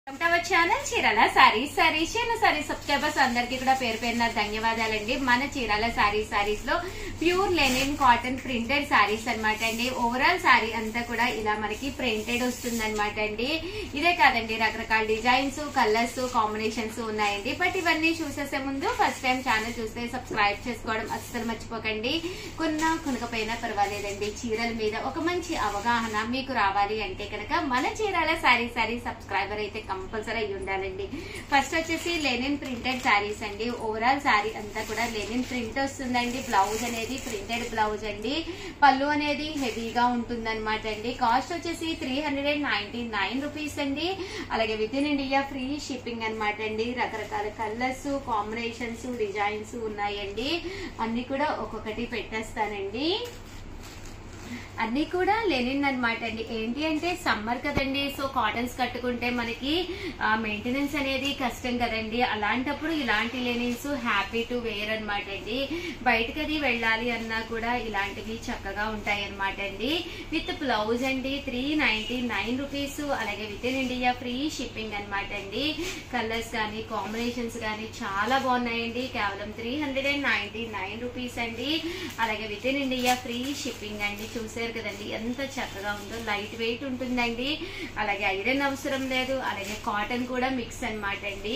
hour channel Chirala sarees sarees చిన్న sarees subscribers అందరికీ కూడా పేరు పేరున ధన్యవాదాలండి మన చీరాల సారీస్ సారీస్ లో pure linen cotton printed sarees అన్నమాట అండి ఓవరాల్ సారీ అంతా కూడా ఇలా మనకి ప్రింటెడ్ వస్తుంది అనమాట అండి ఇదే కాదండి రకరకాల డిజైన్స్ కలర్స్ కాంబినేషన్స్ ఉన్నాయండి బట్ ఇవన్నీ చూసేసే ముందు ఫస్ట్ టైం ఛానల్ చూస్తే సబ్స్క్రైబ్ చేసుకోవడం అస్సలు మర్చిపోకండి కొన్న కొనకపోయినా పర్వాలేదండి చీరల మీద ఒక మంచి అవగాహన మీకు రావాలి అంటే కనుక మన చీరాల సారీ సారీ సబ్స్క్రైబర్ అయితే కంపల్సరీ అయి ఉండాలండి ఫస్ట్ వచ్చేసి లెనిన్ ప్రింటెడ్ శారీస్ అండి ఓవరాల్ శారీ అంతా కూడా లెనిన్ ప్రింట్ వస్తుందండి బ్లౌజ్ అనేది ప్రింటెడ్ బ్లౌజ్ అండి పళ్ళు అనేది హెవీగా ఉంటుందన్నమాట అండి కాస్ట్ వచ్చేసి three hundred and ninety nine rupees అండి అలాగే with in India free shipping అనమాట అండి రకరకాల కలర్స్ కాంబినేషన్స్ డిజైన్స్ ఉన్నాయండి అన్ని కూడా ఒక్కొక్కటి పెట్టేస్తానండి అన్ని కూడా లెనిన్ అనమాట అండి ఏంటి అంటే సమ్మర్ కదండి సో కాటన్స్ కట్టుకుంటే మనకి మెయింటెనెన్స్ అనేది కష్టం కదండి అలాంటప్పుడు ఇలాంటి లెనిన్స్ హ్యాపీ టు వేర్ అనమాట అండి బయటకు అది వెళ్ళాలి అన్నా కూడా ఇలాంటివి చక్కగా ఉంటాయి అనమాట అండి విత్ బ్లౌజ్ అండి త్రీ నైన్టీ నైన్ రూపీస్ అలాగే with in India free shipping అనమాట అండి కలర్స్ కానీ కాంబినేషన్స్ కానీ చాలా బాగున్నాయండి కేవలం three hundred and ninety nine rupees అండి అలాగే with in India free shipping అండి చూసారు కదండి ఎంత చక్కగా ఉందో లైట్ వెయిట్ ఉంటుందండి అలాగే ఐరన్ అవసరం లేదు అలాగే కాటన్ కూడా మిక్స్ అన్నమాట అండి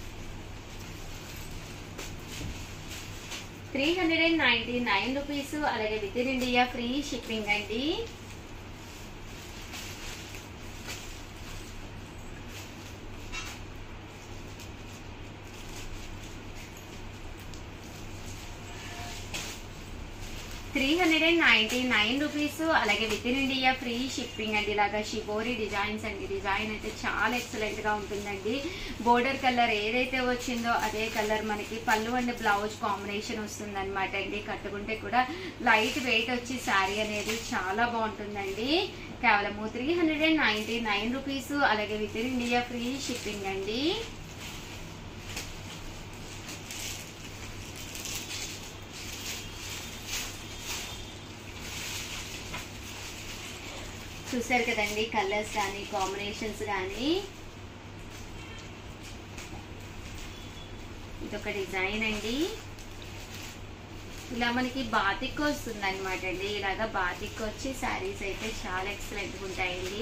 three hundred and ninety nine rupees అలాగే with in India free shipping అండి three hundred and ninety nine rupees అలాగే with in India free shipping అండి ఇలాగా షిబోరి డిజైన్స్ అండి డిజైన్ అయితే చాలా ఎక్సలెంట్ గా ఉంటుందండి బోర్డర్ కలర్ ఏదైతే వచ్చిందో అదే కలర్ మనకి పళ్ళు అండ్ బ్లౌజ్ కాంబినేషన్ వస్తుంది అనమాట అండి కట్టుకుంటే కూడా లైట్ వెయిట్ వచ్చి శారీ అనేది చాలా బాగుంటుందండి కేవలము three hundred and ninety nine rupees అలాగే with in India free shipping అండి చూసారు కదండి కలర్స్ కానీ కాంబినేషన్స్ కానీ ఇదొక డిజైన్ అండి ఇలా మనకి బాతిక్ వస్తుంది అనమాట అండి ఇలాగా బాతిక్ వచ్చి శారీస్ అయితే చాలా ఎక్సలెంట్గా ఉంటాయండి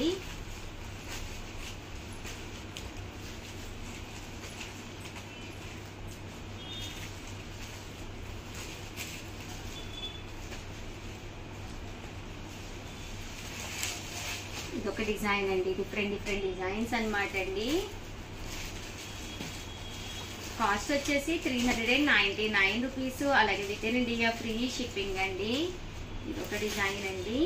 ఇదొక డిజైన్ అండి డిఫరెంట్ డిఫరెంట్ డిజైన్స్ అనమాట అండి కాస్ట్ వచ్చేసి three hundred and ninety nine rupees అలాగే with in India free shipping అండి ఇదొక డిజైన్ అండి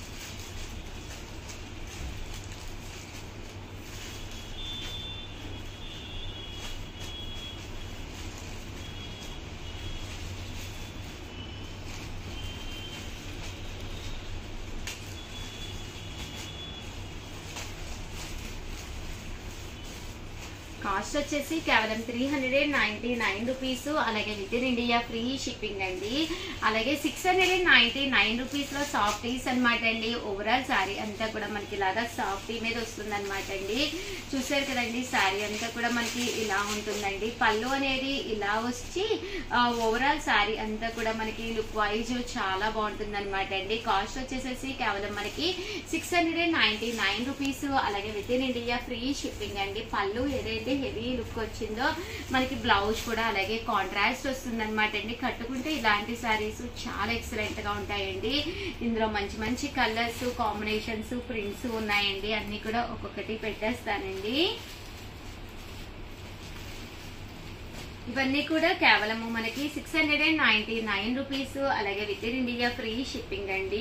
కాస్ట్ వచ్చేసి కేవలం three hundred and ninety nine rupees అలాగే with in India free shipping అండి అలాగే six hundred and ninety nine rupees లో సాఫ్టీస్ అనమాట అండి ఓవరాల్ శారీ అంతా కూడా మనకి ఇలాగా సాఫ్టీ మీద వస్తుంది అనమాట అండి చూసారు కదండి శారీ అంతా కూడా మనకి ఇలా ఉంటుందండి పళ్ళు అనేది ఇలా వచ్చి ఓవరాల్ శారీ అంతా కూడా మనకి లుక్ వైజ్ చాలా బాగుంటుంది అనమాట అండి కాస్ట్ వచ్చేసేసి కేవలం మనకి six hundred and ninety nine rupees అలాగే with in India free shipping అండి పళ్ళు ఏదైతే హెవీ లుక్ వచ్చిందో మనకి బ్లౌజ్ కూడా అలాగే కాంట్రాస్ట్ వస్తుంది అనమాట అండి కట్టుకుంటే ఇలాంటి శారీస్ చాలా ఎక్సలెంట్ గా ఉంటాయండి ఇందులో మంచి మంచి కలర్స్ కాంబినేషన్స్ ప్రింట్స్ ఉన్నాయండి అన్ని కూడా ఒక్కొక్కటి పెట్టేస్తానండి ఇవన్నీ కూడా కేవలము మనకి six hundred and ninety nine rupees అలాగే with in India free shipping అండి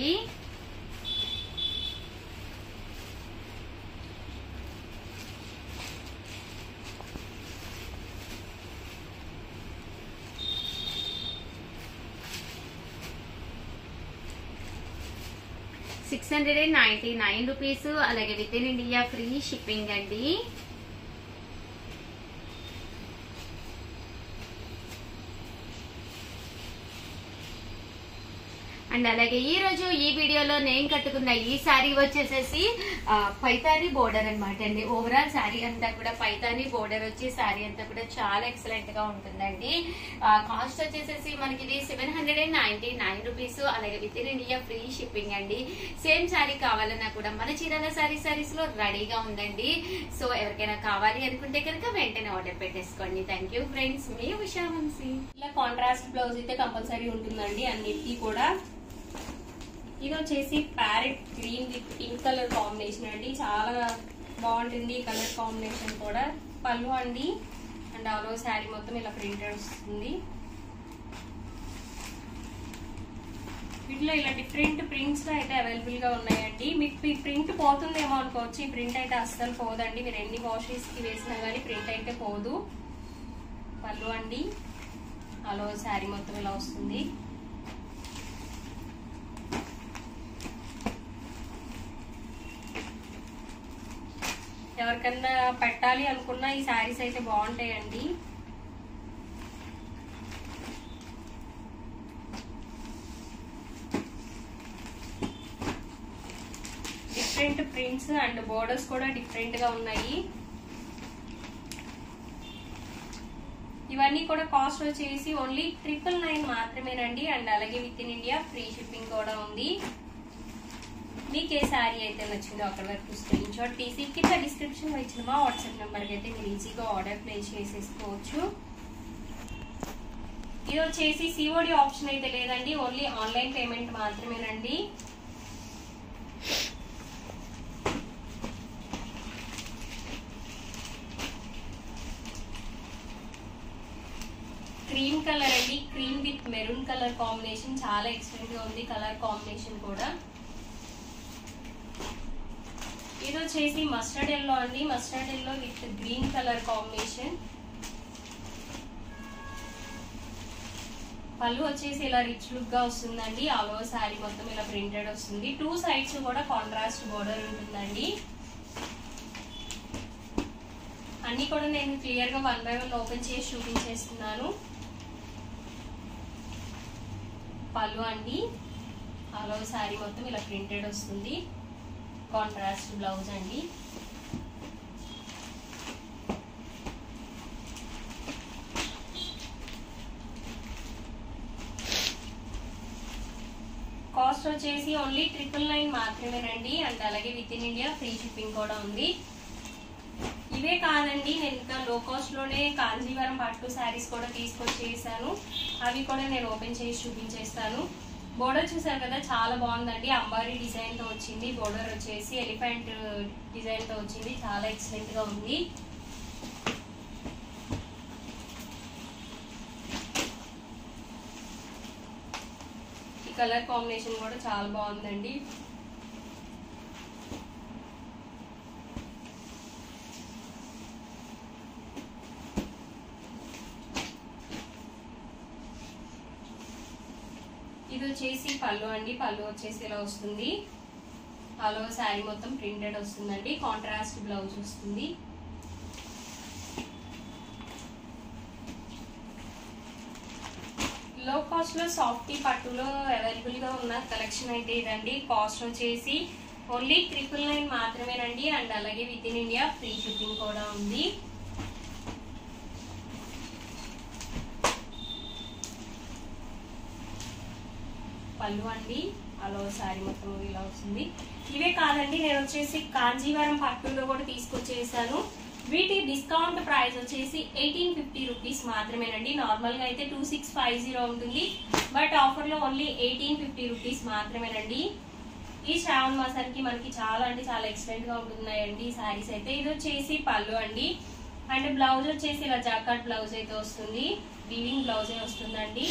six hundred and ninety nine rupees అలాగే with in India free shipping అండి అండ్ అలాగే ఈ రోజు ఈ వీడియోలో నేను కట్టుకున్న ఈ శారీ వచ్చేసేసి ఆ, పైతాని బోర్డర్ అన్నమాట అండి ఓవరాల్ శారీ అంతా కూడా పైతాని బోర్డర్ వచ్చి శారీ అంతా కూడా చాలా ఎక్సలెంట్ గా ఉంటుందండి కాస్ట్ వచ్చేసేసి మనకి ఇది seven hundred and ninety nine rupees అలాగే with in India free shipping అండి సేమ్ శారీ కావాలన్నా కూడా మన చీరాల శారీ సారీస్ లో రెడీగా ఉందండి సో ఎవరికైనా కావాలి అనుకుంటే కనుక వెంటనే ఆర్డర్ పెట్టేసుకోండి థ్యాంక్ యూ ఫ్రెండ్స్ మీ ఉషా వంశీ ఇలా కాంట్రాస్ట్ బ్లౌజ్ అయితే కంపల్సరీ ఉంటుందండి అన్నిటికీ కూడా ఇది వచ్చేసి parrot green with pink colour combination అండి చాలా బాగుంటుంది ఈ కలర్ కాంబినేషన్ కూడా పళ్ళు అండి అండ్ ఆలో శారీ మొత్తం ఇలా ప్రింటెడ్ వస్తుంది వీటిలో ఇలా డిఫరెంట్ ప్రింట్స్ లో అయితే అవైలబుల్ గా ఉన్నాయండి మీకు ఈ ప్రింట్ పోతుందేమో అనుకోవచ్చు ఈ ప్రింట్ అయితే అస్సలు పోదండి మీరు ఎన్ని వాషెస్ కి వేసినా కానీ ప్రింట్ అయితే పోదు పళ్ళు అండి అలో శారీ మొత్తం ఇలా వస్తుంది ఎవరికన్నా పెట్టాలి అనుకున్నా ఈ శారీస్ అయితే బాగుంటాయండి డిఫరెంట్ ప్రింట్స్ అండ్ బోర్డర్స్ కూడా డిఫరెంట్ గా ఉన్నాయి ఇవన్నీ కూడా కాస్ట్ వచ్చేసి ఓన్లీ ట్రిపుల్ నైన్ మాత్రమేనండి అండ్ అలాగే with in India free shipping కూడా ఉంది మీకు ఏ శారీ అయితే నచ్చిందో అక్కడ వరకు స్క్రీన్ షాట్ తీసి కింద డిస్క్రిప్షన్ లో ఇచ్చిన మా వాట్సాప్ నెంబర్కి అయితే మీరు ఈజీగా ఆర్డర్ ప్లేస్ చేసేసుకోవచ్చు ఇది వచ్చేసి సిఓడి ఆప్షన్ అయితే లేదండి ఓన్లీ ఆన్లైన్ పేమెంట్ మాత్రమేనండి క్రీమ్ కలర్ అండి cream with maroon colour combination చాలా ఎక్సలెంట్ గా ఉంది కలర్ కాంబినేషన్ కూడా ఇది వచ్చేసి మస్టర్డ్ ఎల్లో అండి mustard yellow with green colour combination పళ్ళు వచ్చేసి ఇలా రిచ్ లుక్ గా వస్తుందండి ఆల్ ఓవర్ శారీ మొత్తం ఇలా ప్రింటెడ్ వస్తుంది టూ సైడ్స్ కూడా కాంట్రాస్ట్ బోర్డర్ ఉంటుందండి అన్ని కూడా నేను క్లియర్ గా వన్ బై వన్ ఓపెన్ చేసి చూపించేస్తున్నాను పళ్ళు అండి ఆల్ ఓవర్ శారీ మొత్తం ఇలా ప్రింటెడ్ వస్తుంది కాంట్రాస్ట్ బ్లౌజ్ అండి కాస్ట్ వచ్చేసి ఓన్లీ ట్రిపుల్ నైన్ మాత్రమేనండి అండ్ అలాగే with in India free shipping కూడా ఉంది ఇవే కాదండి నేను ఇంకా లో కాస్ట్ లోనే కాంజీవరం పట్టు శారీస్ కూడా తీసుకొచ్చేసాను అవి కూడా నేను ఓపెన్ చేసి చూపించేస్తాను బోర్డర్ చూసారు కదా చాలా బాగుందండి అంబారీ డిజైన్ తో వచ్చింది బోర్డర్ వచ్చేసి ఎలిఫెంట్ డిజైన్ తో వచ్చింది చాలా ఎక్సలెంట్ గా ఉంది ఈ కలర్ కాంబినేషన్ కూడా చాలా బాగుందండి ఇది వచ్చేసి పళ్ళు అండి పళ్ళు వచ్చేసి ఇలా వస్తుంది ఆల్ ఓవర్ శారీ మొత్తం ప్రింటెడ్ వస్తుందండి కాంట్రాస్ట్ బ్లౌజ్ వస్తుంది లో కాస్ట్ లో సాఫ్టీ పట్టులో అవైలబుల్ గా ఉన్న కలెక్షన్ అయితే ఇదండి కాస్ట్ వచ్చేసి ఓన్లీ ట్రిపుల్ నైన్ మాత్రమేనండి అండ్ అలాగే with in India free shipping కూడా ఉంది పళ్ళు అండి అలో శారీ మొత్తం ఇలా వస్తుంది ఇవే కాదండి నేను వచ్చేసి కాంజీవరం పట్టులో కూడా తీసుకొచ్చేసాను వీటి డిస్కౌంట్ ప్రైస్ వచ్చేసి ఎయిటీన్ ఫిఫ్టీ రూపీస్ మాత్రమేనండి నార్మల్ గా అయితే టూ సిక్స్ ఫైవ్ జీరో ఉంటుంది బట్ ఆఫర్ లో ఓన్లీ ఎయిటీన్ ఫిఫ్టీ రూపీస్ మాత్రమేనండి ఈ శ్రావణ మాసానికి మనకి చాలా అంటే చాలా ఎక్సలెంట్ గా ఉంటున్నాయండి ఈ శారీస్ అయితే ఇది వచ్చేసి పళ్ళు అండి అండ్ బ్లౌజ్ వచ్చేసి ఇలా జాకాట్ బ్లౌజ్ అయితే వస్తుంది వీవింగ్ బ్లౌజే వస్తుందండి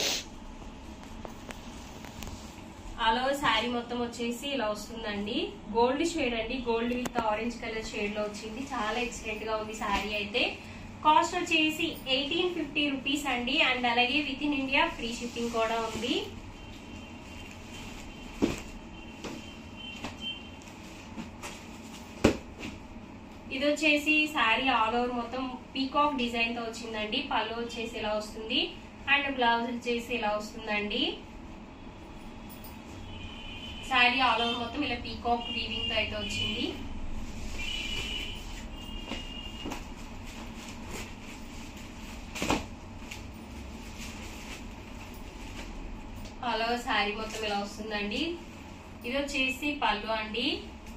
ఆల్ ఓవర్ శారీ మొత్తం వచ్చేసి ఇలా వస్తుందండి గోల్డ్ షేడ్ అండి gold with orange colour shade లో వచ్చింది చాలా ఎక్సలెంట్ గా ఉంది శారీ అయితే కాస్ట్ వచ్చేసి ఎయిటీన్ ఫిఫ్టీ రూపీస్ అండి అండ్ అలాగే with in India free shipping కూడా ఉంది ఇది వచ్చేసి శారీ ఆల్ ఓవర్ మొత్తం పీకాక్ డిజైన్ తో వచ్చిందండి పళ్ళు వచ్చేసి ఇలా వస్తుంది అండ్ బ్లౌజ్ వచ్చేసి ఇలా వస్తుందండి శారీ ఆల్ ఓవర్ మొత్తం ఇలా పీకాక్ వీవింగ్ తో అయితే వచ్చింది ఆల్ ఓవర్ శారీ మొత్తం ఇలా వస్తుందండి ఇది వచ్చేసి పళ్ళు అండి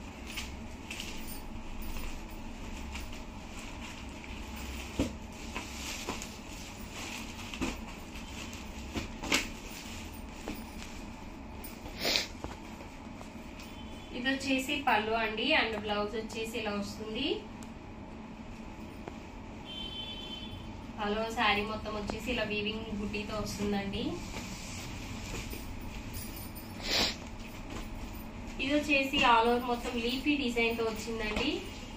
ఇది వచ్చేసి పళ్ళు అండి అండ్ బ్లౌజ్ వచ్చేసి ఇలా వస్తుంది హలో శారీ మొత్తం వచ్చేసి ఇలా వీవింగ్ బుట్టీతో వస్తుందండి ఇది వచ్చేసి ఆల్ ఓవర్ మొత్తం లీఫీ డిజైన్ తో వచ్చిందండి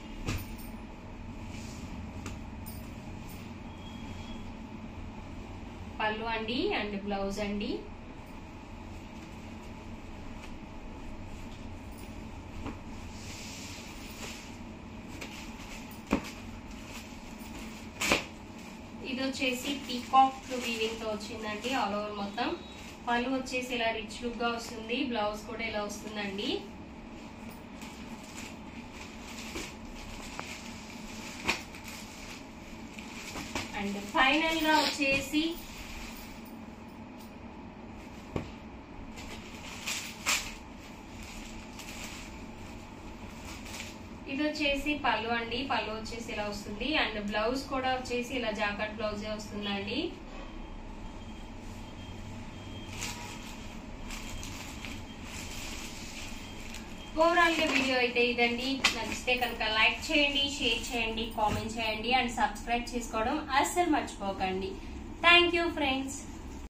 పళ్ళు అండి అండ్ బ్లౌజ్ అండి ఇది వచ్చేసి పీకాక్ వీవింగ్ తో వచ్చిందండి ఆల్ ఓవర్ మొత్తం పళ్ళు వచ్చేసి ఇలా రిచ్ లుక్ గా వస్తుంది బ్లౌజ్ కూడా ఇలా వస్తుందండి అండ్ ఫైనల్ గా వచ్చేసి ఇది వచ్చేసి పళ్ళు అండి పళ్ళు వచ్చేసి ఇలా వస్తుంది అండ్ బ్లౌజ్ కూడా వచ్చేసి ఇలా జాకెట్ బ్లౌజే వస్తుందండి ఓవరాల్ గా వీడియో అయితే ఇదండి నచ్చితే కనుక లైక్ చేయండి షేర్ చేయండి కామెంట్ చేయండి అండ్ సబ్స్క్రైబ్ చేసుకోవడం అస్సలు మర్చిపోకండి థ్యాంక్ యూ ఫ్రెండ్స్